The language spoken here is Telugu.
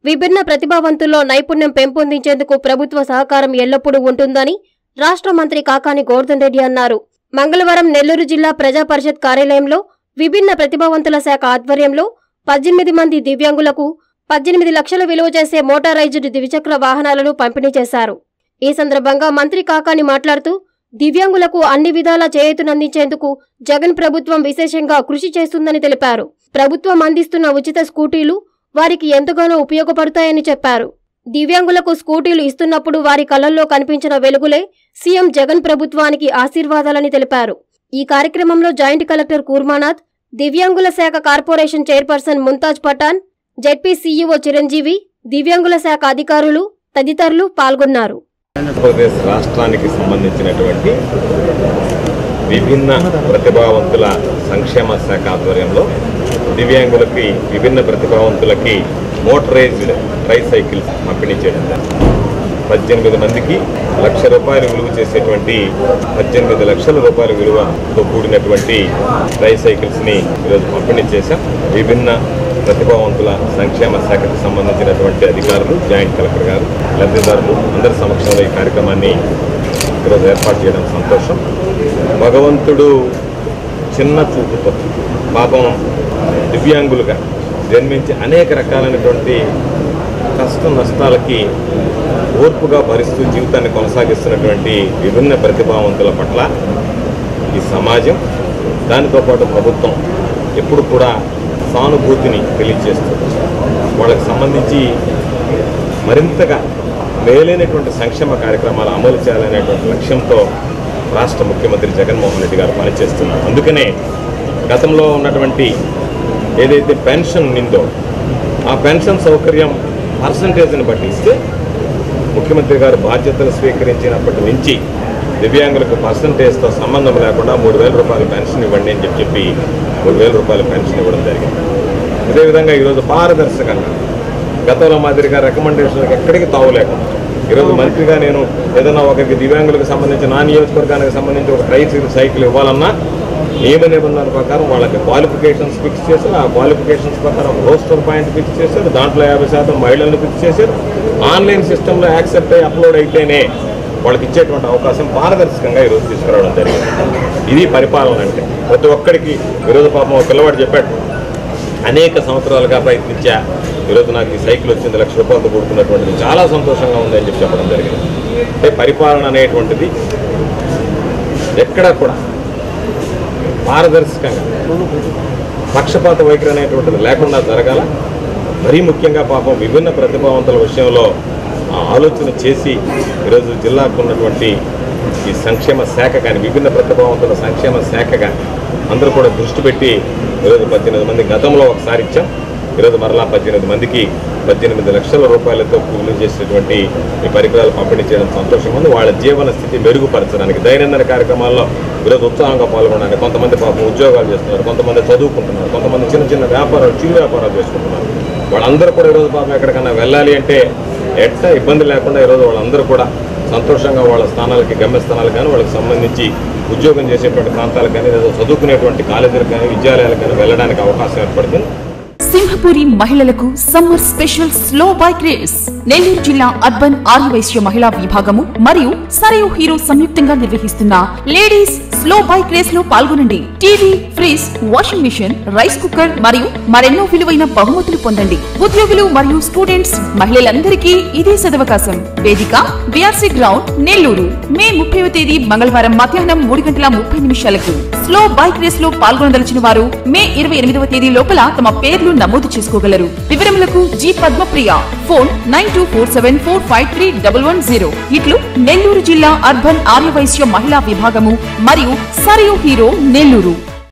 విభిన్న ప్రతిభావంతుల్లో నైపుణ్యం పెంపొందించేందుకు ప్రభుత్వ సహకారం ఎల్లప్పుడూ ఉంటుందని రాష్ట్ర మంత్రి కాకాని గోవర్ధన్ రెడ్డి అన్నారు మంగళవారం నెల్లూరు జిల్లా ప్రజా పరిషత్ కార్యాలయంలో విభిన్న ప్రతిభావంతుల శాఖ ఆధ్వర్యంలో పద్దెనిమిది మంది దివ్యాంగులకు పద్దెనిమిది లక్షల విలువ చేసే మోటారైజ్డ్ ద్విచక్ర వాహనాలను పంపిణీ చేశారు ఈ సందర్భంగా మంత్రి కాకాని మాట్లాడుతూ దివ్యాంగులకు అన్ని విధాలా చేయూతనందించేందుకు జగన్ ప్రభుత్వం విశేషంగా కృషి చేస్తుందని తెలిపారు ప్రభుత్వం అందిస్తున్న ఉచిత స్కూటీలు వారికి ఎంతగానో ఉపయోగపడతాయని చెప్పారు దివ్యాంగులకు స్కూటీలు ఇస్తున్నప్పుడు వారి కళ్ళల్లో కనిపించిన వెలుగులే సీఎం జగన్ ప్రభుత్వానికి ఆశీర్వాదాలని తెలిపారు ఈ కార్యక్రమంలో జాయింట్ కలెక్టర్ కూర్మానాథ్ దివ్యాంగుల శాఖ corporation chairperson Mumtaz Pathan ZP CEO Chiranjeevi దివ్యాంగుల శాఖ అధికారులు తదితరులు పాల్గొన్నారు ఆంధ్రప్రదేశ్ రాష్ట్రానికి సంబంధించినటువంటి విభిన్న ప్రతిభావంతుల సంక్షేమ శాఖ ఆధ్వర్యంలో దివ్యాంగులకి విభిన్న ప్రతిభావంతులకి మోటరైజ్డ్ ట్రైసైకిల్స్ పంపిణీ చేయడం జరిగింది. పద్దెనిమిది మందికి లక్ష రూపాయలు విలువ చేసేటువంటి పద్దెనిమిది లక్షల రూపాయల విలువతో కూడినటువంటి ట్రైసైకిల్స్ని ఈరోజు పంపిణీ చేశాం విభిన్న ప్రతిభావంతుల సంక్షేమ శాఖకు సంబంధించినటువంటి అధికారులు జాయింట్ కలెక్టర్ గారు లబ్ధిదారులు అందరి సమక్షంలో ఈ కార్యక్రమాన్ని ఈరోజు ఏర్పాటు చేయడం సంతోషం భగవంతుడు చిన్న చూపుతో పాపం దివ్యాంగులుగా జన్మించి అనేక రకాలైనటువంటి కష్ట నష్టాలకి ఓర్పుగా భరిస్తూ జీవితాన్ని కొనసాగిస్తున్నటువంటి విభిన్న ప్రతిభావంతుల పట్ల ఈ సమాజం దానితో పాటు ప్రభుత్వం ఎప్పుడు కూడా సానుభూతిని తెలియజేస్తుంది వాళ్ళకి సంబంధించి మరింతగా మేలైనటువంటి సంక్షేమ కార్యక్రమాలు అమలు చేయాలనేటువంటి లక్ష్యంతో రాష్ట్ర ముఖ్యమంత్రి జగన్మోహన్ రెడ్డి గారు పనిచేస్తున్నారు అందుకనే గతంలో ఉన్నటువంటి ఏదైతే పెన్షన్ నిందో ఆ పెన్షన్ సౌకర్యం పర్సంటేజ్ని బట్టి ఇస్తే ముఖ్యమంత్రి గారు బాధ్యతలు స్వీకరించినప్పటి నుంచి దివ్యాంగులకు పర్సంటేజ్తో సంబంధం లేకుండా మూడు వేల రూపాయల పెన్షన్ ఇవ్వండి అని చెప్పి చెప్పి మూడు వేల రూపాయల పెన్షన్ ఇవ్వడం జరిగింది అదేవిధంగా ఈరోజు పారదర్శకంగా గతంలో మాదిరిగా రికమెండేషన్లకు ఎక్కడికి తావు లేకుండా ఈరోజు మంత్రిగా నేను ఏదైనా ఒకరికి దివ్యాంగులకు సంబంధించి నా నియోజకవర్గానికి సంబంధించి ఒక ట్రైసిల్ సైకిల్ ఇవ్వాలన్నా నియమ నిబంధనల ప్రకారం వాళ్ళకి క్వాలిఫికేషన్స్ ఫిక్స్ చేశారు ఆ క్వాలిఫికేషన్స్ ప్రకారం రోస్టర్ పాయింట్ ఫిక్స్ చేశారు దాంట్లో యాభై శాతం మహిళలను ఫిక్స్ చేశారు ఆన్లైన్ సిస్టంలో యాక్సెప్ట్ అయ్యి అప్లోడ్ అయితేనే వాళ్ళకి ఇచ్చేటువంటి అవకాశం పారదర్శకంగా ఈరోజు తీసుకురావడం జరిగింది ఇది పరిపాలన అంటే ప్రతి ఒక్కడికి ఈరోజు పాపం ఒక పిల్లవాడు చెప్పాడు అనేక సంవత్సరాలుగా ప్రయత్నించా ఈరోజు నాకు ఈ సైకిల్ వచ్చింది లక్ష రూపాయలతో కూడుకున్నటువంటిది చాలా సంతోషంగా ఉంది అని చెప్పి చెప్పడం జరిగింది అంటే పరిపాలన అనేటువంటిది ఎక్కడా కూడా పారదర్శకంగా పక్షపాత వైఖరి అనేటువంటిది లేకుండా జరగాల మరీ ముఖ్యంగా పాపం విభిన్న ప్రతిభావంతుల విషయంలో ఆ ఆలోచన చేసి ఈరోజు జిల్లాకు ఉన్నటువంటి ఈ సంక్షేమ శాఖ కానీ విభిన్న ప్రతిభావంతుల సంక్షేమ శాఖ కానీ అందరూ కూడా దృష్టి పెట్టి ఈరోజు పద్దెనిమిది మంది గతంలో ఒకసారి ఇచ్చాం ఈరోజు మరలా పద్దెనిమిది మందికి పద్దెనిమిది లక్షల రూపాయలతో విలువ చేసేటువంటి ఈ పరికరాలు పంపిణీ చేయడం సంతోషంగా ఉంది వాళ్ళ జీవన స్థితి మెరుగుపరచడానికి దైనందిన కార్యక్రమాల్లో ఈరోజు ఉత్సాహంగా పాల్గొనడానికి కొంతమంది పాపం ఉద్యోగాలు చేస్తున్నారు కొంతమంది చదువుకుంటున్నారు కొంతమంది చిన్న చిన్న వ్యాపారాలు చిరు వ్యాపారాలు చేసుకుంటున్నారు వాళ్ళందరూ కూడా ఈరోజు పాపం ఎక్కడికన్నా వెళ్ళాలి అంటే ఎట్ట ఇబ్బంది లేకుండా ఈరోజు వాళ్ళందరూ కూడా సంతోషంగా వాళ్ళ స్థానాలకి గమ్యస్థానాలకు కానీ వాళ్ళకి సంబంధించి ఉద్యోగం చేసేటువంటి ప్రాంతాలకు కానీ లేదా చదువుకునేటువంటి కాలేజీలకు కానీ విద్యాలయాలకు కానీ వెళ్ళడానికి అవకాశం ఏర్పడుతుంది సింహపురి మహిళలకు summer special slow bike race Nellore జిల్లా అర్బన్ ఆర్యవైశ్య మహిళా విభాగము మరియు సరయు హీరో సంయుక్తంగా నిర్వహిస్తున్న లేడీస్ స్లో బైక్ రేస్ లో పాల్గొనండి TV fridge washing machine rice cooker మరియు మరెన్నో విలువైన బహుమతులు పొందండి ఉద్యోగులు మరియు స్టూడెంట్స్ మహిళలందరికీ ఇదే సదవకాశం వేదిక బిఆర్సీ గ్రౌండ్ నెల్లూరు మే ముప్పైవ తేదీ మంగళవారం మధ్యాహ్నం మూడు గంటల ముప్పై నిమిషాలకు స్లో బైక్ రేస్ లో పాల్గొనదలిచిన వారు మే ఇరవై ఎనిమిదవ తేదీ లోపల తమ పేర్లు నమోదు చేసుకోగలరు వివరములకు G Padmapriya phone nine two four seven four five three double one zero ఇట్లు నెల్లూరు జిల్లా అర్బన్ ఆర్యవైశ్య మహిళా విభాగము మరియు సరియు హీరో నెల్లూరు